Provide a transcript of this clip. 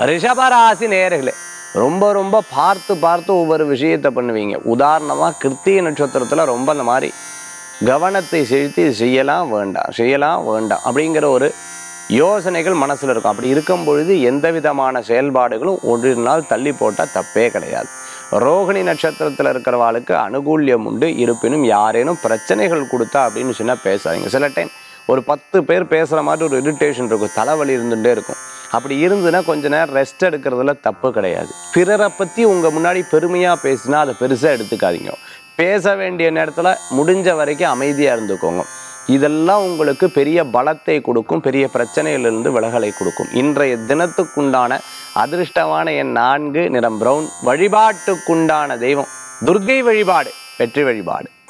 ரிஷபராசி நேர்களே ரொம்ப ரொம்ப பார்த்து பார்த்து ஒவ்வொரு விஷயத்தை பண்ணுவீங்க உதாரணமாக கிருத்திகை நட்சத்திரத்தில் ரொம்ப அந்த மாதிரி கவனத்தை செலுத்தி இது செய்யலாம் வேண்டாம் செய்யலாம் வேண்டாம் அப்படிங்கிற ஒரு யோசனைகள் மனசில் இருக்கும் அப்படி இருக்கும் பொழுது எந்த விதமான செயல்பாடுகளும் ஒரு நாள் தள்ளி போட்டால் தப்பே கிடையாது ரோகிணி நட்சத்திரத்தில் இருக்கிறவாளுக்கு அனுகூல்யம் உண்டு இருப்பினும் யாரேனும் பிரச்சனைகள் கொடுத்தா அப்படின்னு சொன்னால் பேசாதீங்க சில டைம் ஒரு பத்து பேர் பேசுகிற மாதிரி ஒரு இரிட்டேஷன் இருக்கும் தலைவலி இருந்துகிட்டே இருக்கும் அப்படி இருந்துன்னா கொஞ்ச நேரம் ரெஸ்ட் எடுக்கிறதுல தப்பு கிடையாது பிறரை பற்றி உங்கள் முன்னாடி பெருமையாக பேசினா அதை பெருசாக எடுத்துக்காதீங்க பேச வேண்டிய நேரத்தில் முடிஞ்ச வரைக்கும் அமைதியாக இருந்துக்கோங்க இதெல்லாம் உங்களுக்கு பெரிய பலத்தை கொடுக்கும் பெரிய பிரச்சனையிலிருந்து விலகலை கொடுக்கும் இன்றைய தினத்துக்குண்டான அதிர்ஷ்டமான என் நான்கு நிறம் பிரவுன் வழிபாட்டுக்குண்டான தெய்வம் துர்க்கை வழிபாடு வெற்றி வழிபாடு